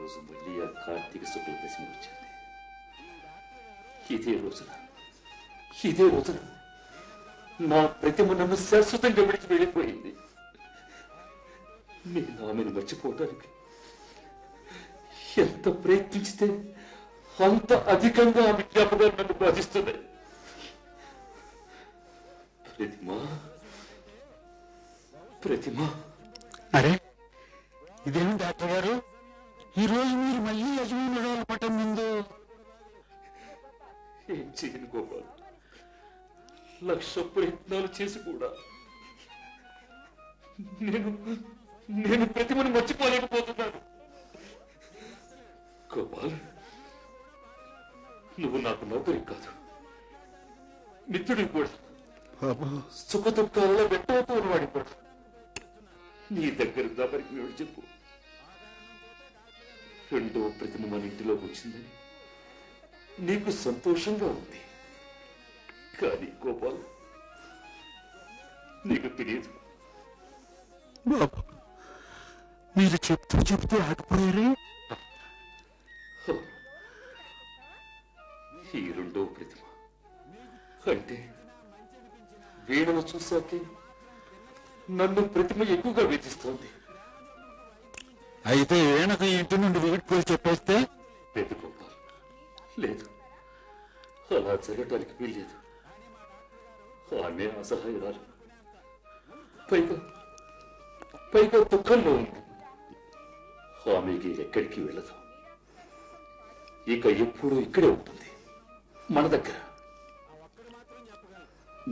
రోజు మళ్ళీ ఆ కార్తీక శుక్ల దశమి వచ్చింది ఇదే రోజున ఇదే రోజున నా ప్రతిమ నన్ను శాశ్వతంగా విడిచి వెళ్ళిపోయింది నేను ఆమెను మర్చిపోవడానికి ఎంత ప్రయత్నించితే అంత అధికంగా ఆమె జ్ఞాపకాలు నన్ను బాధిస్తున్నాయి ప్రతిమ ప్రతిమ అరే ఇదేమి డాక్టర్ గారు ఈ రోజు మీరు మళ్ళీ యజమానురాలు పట్టం ముందు ఏం చేయను గోపాల్ లక్ష ప్రయత్నాలు చేసి కూడా నేను నేను ప్రతిమను మర్చిపోలేకపోతున్నాను గోపాల్ నువ్వు నాకు నౌకరి కాదు మిత్రుడివి కూడా బాబు సుఖ దుఃఖాలలో వెంటవుతూ ఉన్నవాడి కూడా నీ దగ్గర దాపరికి నువ్వు చెప్పు రెండో ప్రతిమ మన ఇంటిలోకి వచ్చిందని నీకు సంతోషంగా ఉంది కానీ గోపాల్ నీకు తెలియదు బాబు మీరు చెప్తూ చెప్తూ ఆగిపోయారే హ. ఈ రెండో ప్రతిమ అంటే వీణను చూశాకే నన్ను ప్రతిమ ఎక్కువగా వేధిస్తోంది అయితే వీణకు ఇంటి నుండి విడిపోయి చెప్పేస్తే లేదు గోపాల్ లేదు అలా జరగటానికి వీల్లేదు ఆమె అసహాయురాలు పైగా పైగా దుఃఖంలో ఉంది ఆమెకి ఎక్కడికి వెళ్ళదు ఇక ఎప్పుడూ ఇక్కడే ఉంటుంది మన దగ్గర